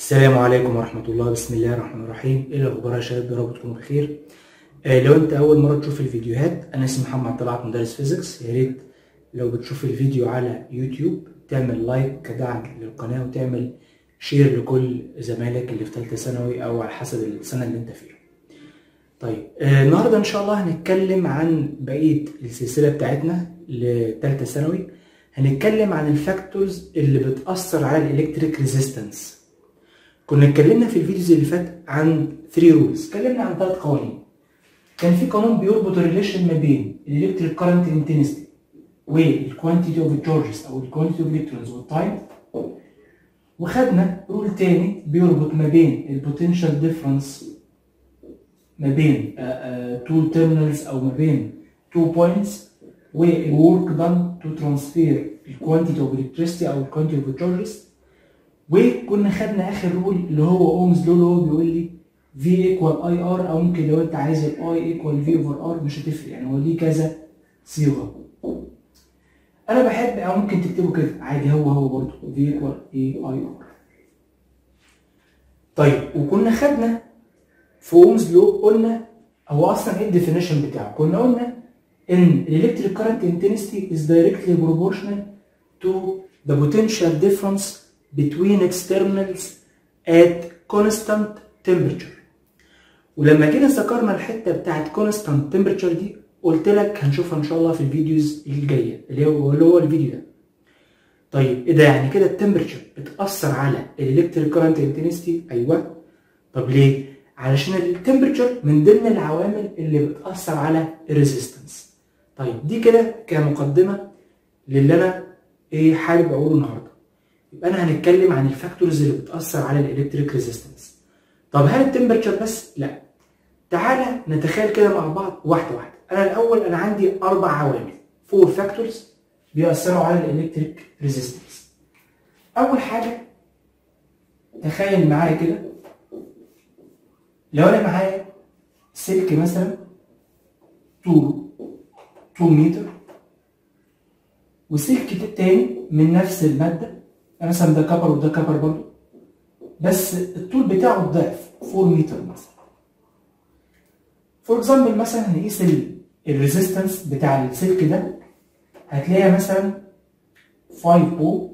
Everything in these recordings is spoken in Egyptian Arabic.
السلام عليكم ورحمة الله بسم الله الرحمن الرحيم ايه الاخبار يا شباب يا رب تكونوا بخير آه لو انت اول مرة تشوف الفيديوهات انا اسمي محمد طلعت مدرس فيزيكس يا ريت لو بتشوف الفيديو على يوتيوب تعمل لايك كدعم للقناة وتعمل شير لكل زمايلك اللي في ثالثة ثانوي او على حسب السنة اللي انت فيها طيب آه النهارده ان شاء الله هنتكلم عن بقية السلسلة بتاعتنا لثالثة ثانوي هنتكلم عن الفاكتورز اللي بتأثر على الالكتريك ريزيستنس كنا اتكلمنا في الفيديوز اللي فات عن 3 رولز اتكلمنا عن ثلاث قوانين كان في قانون بيربط الريليشن ما بين الالكتريك كارنت انتنسيتي والكوانتيتي اوف تشارجز او الكوانتيتي اوف الكترونز والتايم وخدنا رول تاني بيربط ما بين البوتنشال ديفرنس ما بين تو تيرمينالز او ما بين تو بوينتس والورك دان تو ترانسفير الكوانتيتي اوف الكتريستي او الكوانتيتي اوف تشارجز وكنا خدنا اخر رول اللي هو اومز لو اللي هو بيقول لي في ايكوال اي ار او ممكن لو انت عايز الاي ايكوال في اوفر ار مش هتفرق يعني هو ليه كذا صيغه انا بحب او ممكن تكتبه كده عادي هو هو برضه في ايكوال اي اي ار طيب وكنا خدنا في اومز لو قلنا هو اصلا ايه الديفينيشن بتاعه كنا قلنا ان الالكتريك كارنت انتنسيتي is directly proportional to the potential difference between externals at constant temperature ولما جينا ذكرنا الحته بتاعت constant temperature دي قلت لك هنشوفها ان شاء الله في الفيديوز الجايه اللي هو اللي هو الفيديو ده طيب ايه ده يعني كده التمبرتشر بتاثر على الالكتريك كارنت انتنسيتي ايوه طب ليه علشان التمبرتشر من ضمن العوامل اللي بتاثر على الريزيستنس طيب دي كده كمقدمه للي انا ايه حابب اقوله النهارده يبقى انا هنتكلم عن الفاكتورز اللي بتاثر على الالكتريك ريزيستنس طب هل التمبرتشر بس لا تعالى نتخيل كده مع بعض واحده واحده انا الاول انا عندي اربع عوامل فور فاكتورز بيأثروا على الالكتريك ريزيستنس اول حاجه تخيل معايا كده لو انا معايا سلك مثلا طوله 2 متر وسلك تاني من نفس الماده مثلا ده كبر وده كبر برضه بس الطول بتاعه الضعف 4 متر مثلا فور اكزامبل مثلا هنقيس الريزيستنس بتاع السلك ده هتلاقيها مثلا 5 او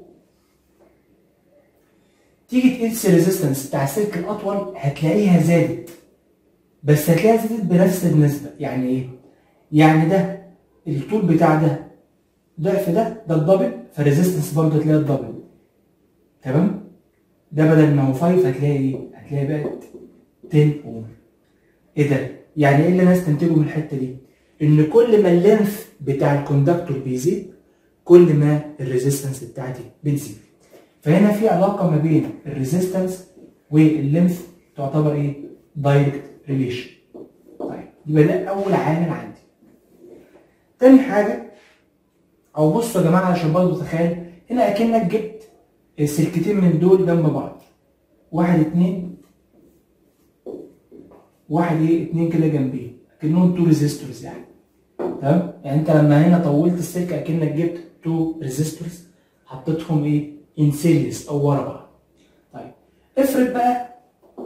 تيجي تقيس الريزيستنس بتاع السلك الاطول هتلاقيها زادت بس هتلاقيها زادت بنفس النسبه يعني ايه؟ يعني ده الطول بتاع ده ضعف ده ده الدبل فالريزيستنس برضه هتلاقيها الدبل تمام ده بدل ما هو 5 هتلاقي ايه هتلاقي بقت 10 اوم ايه ده يعني ايه اللي انا استنتجه من الحته دي ان كل ما اللينث بتاع الكوندكتور بيزيد كل ما الريزيستنس بتاعتي بتزيد فهنا في علاقه ما بين الريزيستنس واللينث تعتبر ايه دايركت ريليشن طيب يبقى ده اول عامل عندي تاني حاجه او بصوا يا جماعه عشان برضه تخيل هنا اكنك جبت السلكتين من دول جنب بعض واحد اتنين واحد ايه اتنين كده جنبيه اكنهم تو ريزيستورز يعني تمام يعني انت لما هنا طولت السلك اكنك جبت تو ريزيستورز حطيتهم ايه ان سيريس او ورا بعض طيب افرض بقى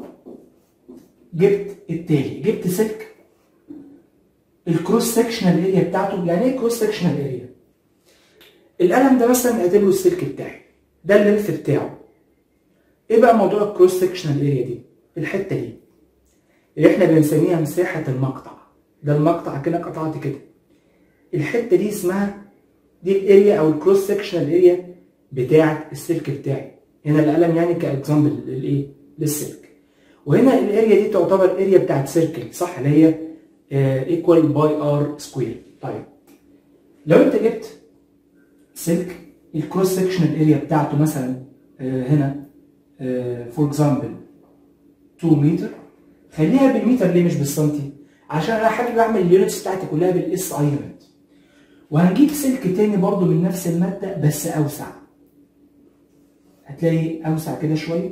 جبت التالي جبت سلك الكروس سكشنال اريا بتاعته يعني ايه كروس سكشنال اريا القلم ده مثلا اعتبره السلك بتاعي ده اللينث بتاعه ايه بقى موضوع الكروس سكشنال اريا دي الحته دي اللي احنا بنسميها مساحه المقطع ده المقطع كده قطعت كده الحته دي اسمها دي الاريا او الكروس سكشنال اريا بتاعه السلك بتاعي هنا القلم يعني كاكزامبل للايه للسلك وهنا الاريا دي تعتبر اريا بتاعت سيركل صح اللي هي ايكوال باي ار سكوير طيب لو انت جبت سلك الكروس سكشنال اريا بتاعته مثلا هنا فور اكزامبل 2 متر خليها بالمتر ليه مش بالسنتي عشان انا حابب اعمل اليونتس بتاعتي كلها بالاس اي يونت وهنجيب سلك تاني برضو من نفس الماده بس اوسع هتلاقي اوسع كده شويه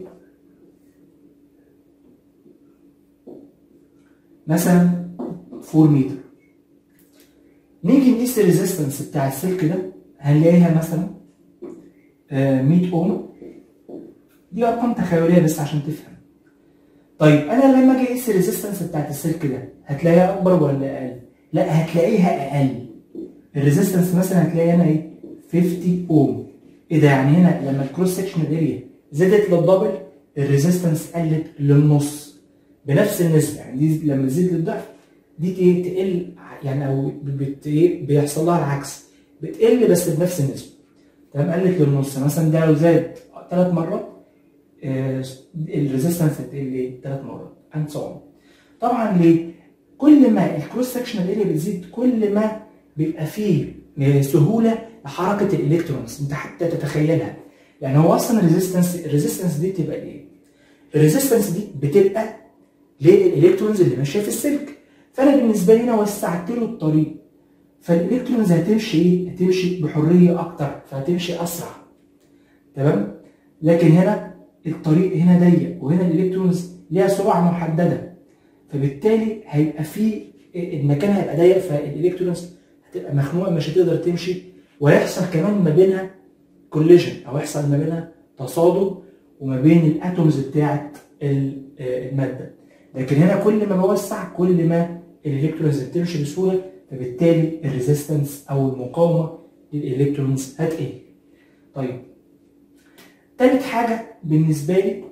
مثلا 4 متر نيجي نقيس الريزيستنس بتاع السلك ده هنلاقيها مثلا 100 اوم دي ارقام تخيليه بس عشان تفهم طيب انا لما اجي اقيس الريزيستنس بتاعت السلك ده هتلاقيها اكبر ولا اقل لا هتلاقيها اقل الريزيستنس مثلا هتلاقي هنا ايه 50 اوم ايه ده يعني هنا لما الكروس سكشن اريا زادت للدبل الريزيستنس قلت للنص بنفس النسبه يعني دي لما تزيد للضعف دي ايه تقل يعني او بت ايه بيحصل لها العكس بتقل بس بنفس النسبه تمام قلت للنص مثلا ده لو زاد ثلاث مرات آه الريزيستنس هتقل ايه ثلاث مرات اند سو طبعا ليه؟ كل ما الكروس سكشن اريا بتزيد كل ما بيبقى فيه سهوله لحركه الالكترونز انت حتى تتخيلها يعني هو اصلا الريزيستنس الريزيستنس دي بتبقى ايه؟ الريزيستنس دي بتبقى للالكترونز اللي ماشيه في السلك فانا بالنسبه لي انا وسعت له الطريق فالالكترونز هتمشي ايه؟ هتمشي بحريه اكتر فهتمشي اسرع تمام؟ لكن هنا الطريق هنا ضيق وهنا الالكترونز ليها سرعه محدده فبالتالي هيبقى في المكان هيبقى ضيق فالالكترونز هتبقى مخنوقه مش هتقدر تمشي ويحصل كمان ما بينها كوليجن او يحصل ما بينها تصادم وما بين الاتومز بتاعه الماده لكن هنا كل ما بوسع كل ما الالكترونز بتمشي بسهوله فبالتالي الريزيستنس او المقاومه للالكترونز هتقل. طيب تالت حاجه بالنسبه لي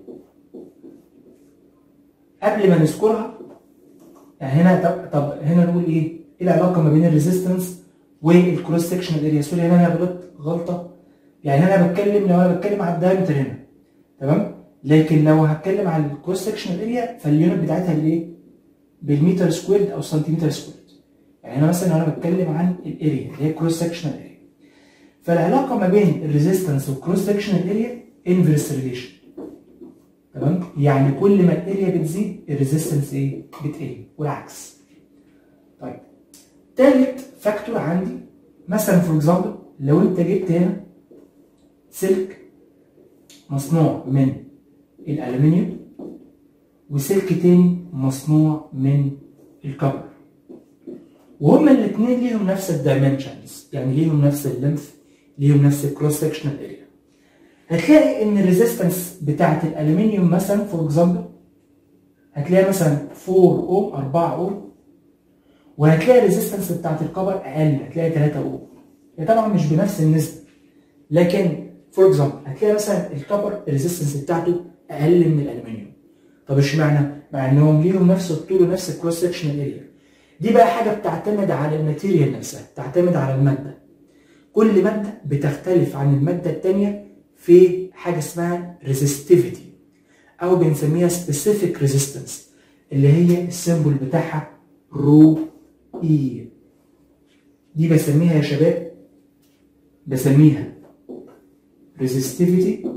قبل ما نذكرها يعني هنا طب, طب هنا نقول ايه؟ ايه العلاقه ما بين الريزيستنس والكروس سكشن اريا سوري هنا انا غلطت غلطه يعني هنا بتكلم لو انا بتكلم على الدايمتر هنا تمام لكن لو هتكلم على الكروس سكشن اريا فاليونت بتاعتها بالايه؟ بالمتر سكويرد او سنتيمتر سكويرد يعني هنا مثلا انا بتكلم عن الاريا اللي هي كروس سكشن اريا فالعلاقه ما بين الريزيستنس والكروس سكشن اريا انفرس ريليشن تمام يعني كل ما الاريا بتزيد الريزيستنس ايه؟ بتقل والعكس طيب تالت فاكتور عندي مثلا فور اكزامبل لو انت جبت هنا سلك مصنوع من الالومنيوم وسلك تاني مصنوع من الكبر وهما الاثنين ليهم نفس الدايمنشنز يعني ليهم نفس اللينث ليهم نفس الكروس سكشنال اريا هتلاقي ان الريزيستنس بتاعت الالومنيوم مثلا فور اكزامبل هتلاقي مثلا 4 اوم 4 اوم وهتلاقي الريزيستنس بتاعت الكبر اقل هتلاقي 3 اوم هي طبعا مش بنفس النسبه لكن فور اكزامبل هتلاقي مثلا الكبر الريزيستنس بتاعته اقل من الالومنيوم طب اشمعنى؟ مع انهم ليهم نفس الطول ونفس الكروس سكشنال اريا دي بقى حاجه بتعتمد على الماتيريال نفسها بتعتمد على الماده كل ماده بتختلف عن الماده الثانيه في حاجه اسمها ريزيستيفيتي او بنسميها سبيسيفيك ريزيستنس اللي هي السيمبل بتاعها رو اي دي بسميها يا شباب بسميها ريزيستيفيتي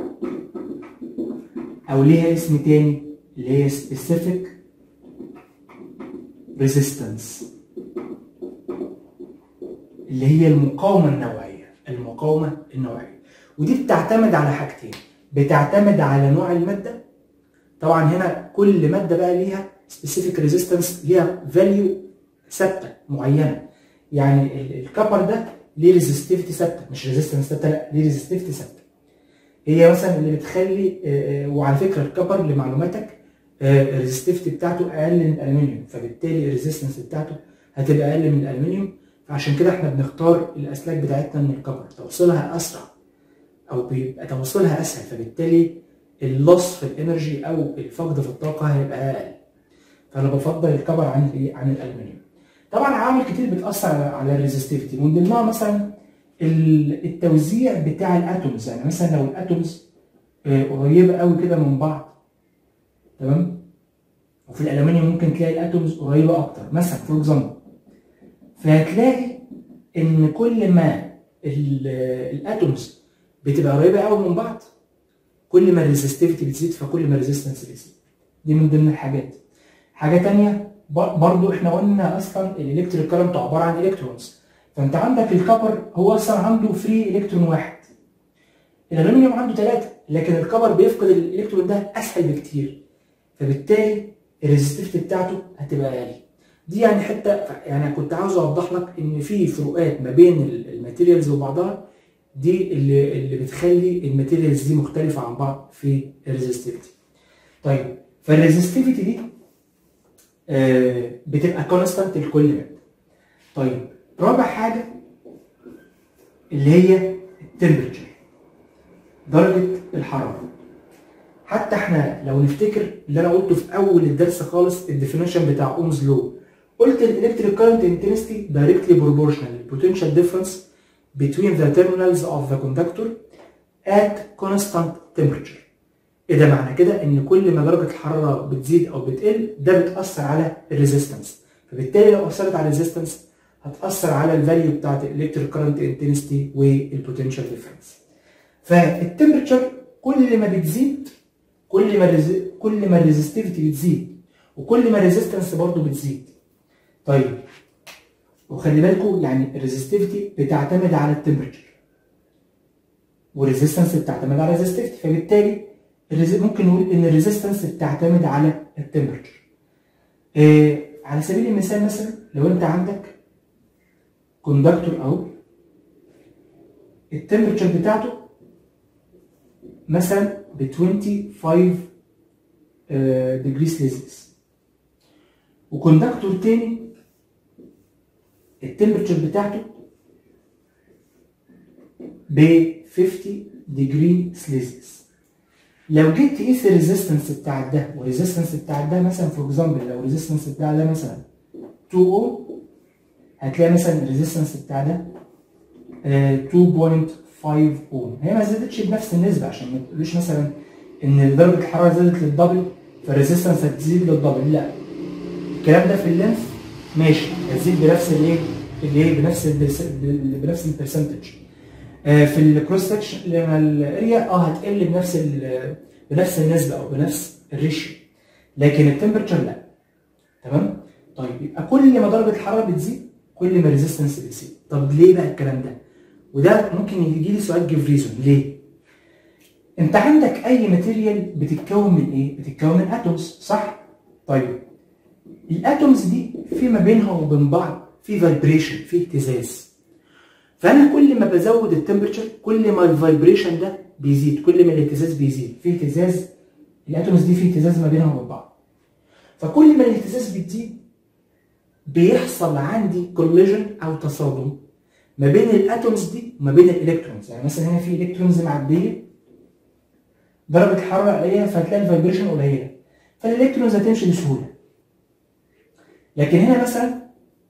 او ليها اسم تاني اللي هي specific resistance اللي هي المقاومة النوعية المقاومة النوعية ودي بتعتمد على حاجتين بتعتمد على نوع المادة طبعا هنا كل مادة بقى ليها specific resistance ليها value ثابتة معينة يعني الكبر ده ليه ريزستيفيتي ثابتة مش ريزيستنس ثابتة لا ليه ريزستيفيتي ثابتة هي مثلا اللي بتخلي وعلى فكره الكبر لمعلوماتك الريزستيفيتي بتاعته اقل من الالومنيوم فبالتالي الريزيستنس بتاعته هتبقى اقل من الالومنيوم فعشان كده احنا بنختار الاسلاك بتاعتنا من الكبر توصيلها اسرع او بيبقى توصيلها اسهل فبالتالي اللص في الانرجي او الفقد في الطاقه هيبقى اقل فانا بفضل الكبر عن الايه عن الالومنيوم طبعا عوامل كتير بتاثر على الريزستيفيتي من ضمنها مثلا التوزيع بتاع الاتومز يعني مثلا لو الاتومز قريبه قوي كده من بعض تمام وفي الالومنيوم ممكن تلاقي الاتومز قريبه اكتر مثلا فور اكزامبل فهتلاقي ان كل ما الاتومز بتبقى قريبه قوي من بعض كل ما الريزستيفيتي بتزيد فكل ما الريزستنس بيزيد دي من ضمن الحاجات حاجه ثانيه برضو احنا قلنا اصلا الالكتريك كارنت عباره عن الكترونز فانت عندك الكبر هو اصلا عنده فري الكترون واحد الالومنيوم عنده ثلاثه لكن الكبر بيفقد الالكترون ده اسهل بكتير فبالتالي الريزستيفيتي بتاعته هتبقى اقل دي يعني حته يعني كنت عاوز اوضح لك ان في فروقات ما بين الماتيريالز وبعضها دي اللي اللي بتخلي الماتيريالز دي مختلفه عن بعض في الريزستيفيتي طيب فالريزستيفيتي دي آه بتبقى كونستانت لكل ماده طيب رابع حاجه اللي هي التمبرتشر درجه الحراره حتى احنا لو نفتكر اللي انا قلته في اول الدرس خالص الديفينيشن بتاع اومز لو قلت الالكتريك كارنت انتنسيتي دايركتلي بروبورشنال للبوتنشال ديفرنس between the terminals of the conductor at constant temperature ايه ده معنى كده ان كل ما درجه الحراره بتزيد او بتقل ده بتاثر على الريزيستنس فبالتالي لو اثرت على الريزيستنس هتاثر على الفاليو بتاعت الالكتريك كارنت انتنسيتي والبوتنشال ديفرنس فالتمبرتشر كل ما بتزيد كل ما الريز... كل ما الريزستيفيتي بتزيد وكل ما الريزيستنس برضه بتزيد طيب وخلي بالكم يعني الريزستيفيتي بتعتمد على التمبرتشر والريزيستنس بتعتمد على الريزستيفيتي فبالتالي الريز... ممكن نقول ان الريزيستنس بتعتمد على التمبرتشر إيه على سبيل المثال مثلا لو انت عندك كوندكتور اهو التمبرتشر بتاعته مثلا ب 25 ديجري سيلسيوس وكوندكتور تاني التمبرتشر بتاعته ب 50 ديجري سيلسيوس لو جيت تقيس الريزيستنس بتاع ده والريزيستنس بتاع ده مثلا فور اكزامبل لو الريزيستنس بتاع ده مثلا 2 اوم هتلاقي مثلا الريزيستنس بتاع ده آه 2.5 اوم هي ما زادتش بنفس النسبه عشان ما تقولوش مثلا ان درجه الحراره زادت للدبل فالريزيستنس هتزيد للدبل لا الكلام ده في اللينث ماشي هتزيد بنفس الايه الايه بنفس ال بنفس البرسنتج آه في الكروس سكشن الاريا اه هتقل بنفس بنفس النسبه او بنفس الريشيو لكن التمبرتشر لا تمام طيب يبقى كل ما درجه الحراره بتزيد كل ما الريزيستنس بتزيد طب ليه بقى الكلام ده وده ممكن يجي لي سؤال جيف ريزون ليه انت عندك اي ماتيريال بتتكون من ايه بتتكون من اتومز صح طيب الاتومز دي في ما بينها وبين بعض في فايبريشن في اهتزاز فانا كل ما بزود التمبرتشر كل ما الفايبريشن ده بيزيد كل ما الاهتزاز بيزيد في اهتزاز الاتومز دي في اهتزاز ما بينها وبين بعض فكل ما الاهتزاز بتزيد بيحصل عندي كوليجن او تصادم ما بين الاتومز دي وما بين الالكترونز يعني مثلا هنا في الكترونز معديه درجه الحراره قليله فهتلاقي الفايبريشن قليله فالالكترونز هتمشي بسهوله لكن هنا مثلا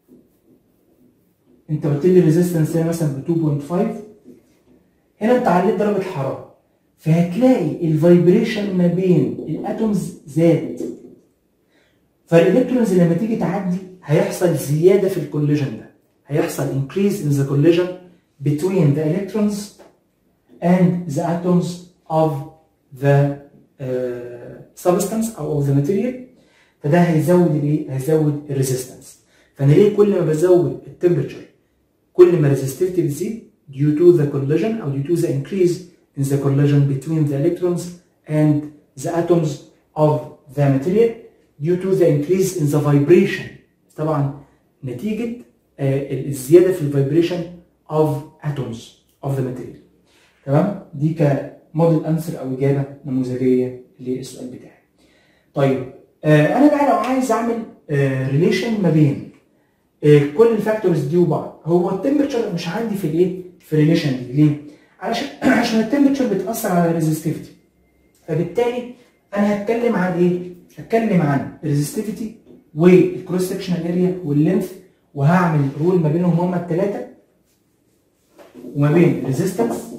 انت قلت لي الريزيستنس هنا مثلا ب 2.5 هنا انت عليت درجه الحراره فهتلاقي الفايبريشن ما بين الاتومز زاد فالالكترونز لما تيجي تعدي هيحصل زياده في الكوليجن ده هيحصل increase in the collision between the electrons and the atoms of the uh, substance او of the material فده هيزود الايه؟ هيزود الريزيستنس فانا ليه كل ما بزود التمبرتشر كل ما الريزستيفيتي بتزيد due to the collision او due to the increase in the collision between the electrons and the atoms of the material due to the increase in the vibration طبعا نتيجه الزياده في الفايبريشن اوف اتومز اوف ذا ماتيريال تمام دي كموديل انسر او اجابه نموذجيه للسؤال بتاعي طيب آه انا بقى لو عايز اعمل آه ريليشن ما بين آه كل الفاكتورز دي وبعض هو التمبرتشر مش عندي في الايه في الريليشن دي ليه علشان عشان التمبرتشر بتاثر على الريزستيفيتي فبالتالي انا هتكلم عن ايه هتكلم عن الريزستيفيتي والكروس سكشنال اريا واللينث وهعمل رول ما بينهم هما الثلاثه وما بين ريزيستنس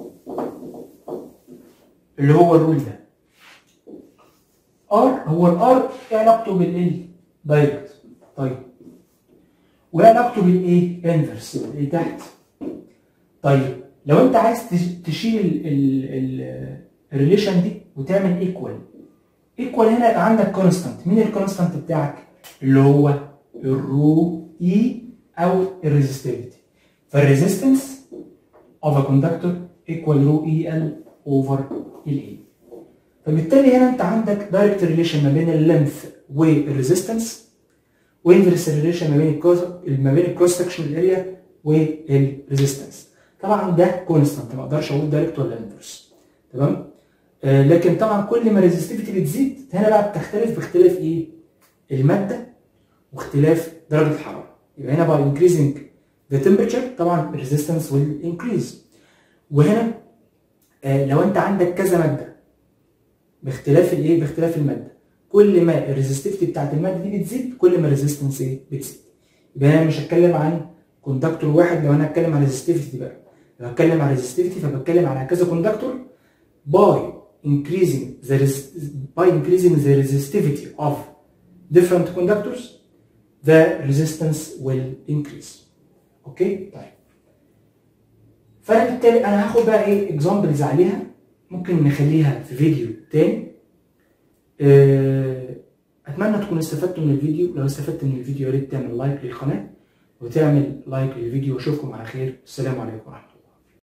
اللي هو الرول ده ار هو الار ايه علاقته بالال دايركت طيب وايه علاقته بالايه انفرس الايه تحت طيب لو انت عايز تشيل الريليشن دي وتعمل ايكوال ايكوال هنا يبقى عندك كونستانت مين الكونستانت بتاعك اللي هو الرو اي او الريزستيفيتي فالريزيستنس اوف ا كوندكتور ايكوال رو اي ال اوفر الاي فبالتالي هنا انت عندك دايركت ريليشن ما بين اللينث والريزيستنس وانفرس ريليشن ما بين الكروس ما بين الكروس سكشن اريا والريزيستنس طبعا ده كونستانت ما اقدرش اقول دايركت ولا انفرس تمام آه لكن طبعا كل ما الريزستيفيتي بتزيد هنا بقى بتختلف باختلاف ايه الماده واختلاف درجه الحراره يبقى هنا باي increasing the temperature طبعا resistance will increase وهنا آه لو انت عندك كذا ماده باختلاف الايه باختلاف الماده كل ما الريزستيفيتي بتاعت الماده دي بتزيد كل ما الريزستنس ايه بتزيد يبقى انا مش هتكلم عن كوندكتور واحد لو انا هتكلم عن ريزستيفيتي بقى لو هتكلم عن ريزستيفيتي فبتكلم على كذا كوندكتور باي increasing the by increasing the resistivity of different conductors the resistance will increase اوكي طيب فانا بالتالي انا هاخد بقى ايه اكزامبلز عليها ممكن نخليها في فيديو تاني اتمنى تكونوا استفدتوا من الفيديو لو استفدت من الفيديو يا ريت تعمل لايك للقناه وتعمل لايك للفيديو واشوفكم على خير السلام عليكم ورحمه الله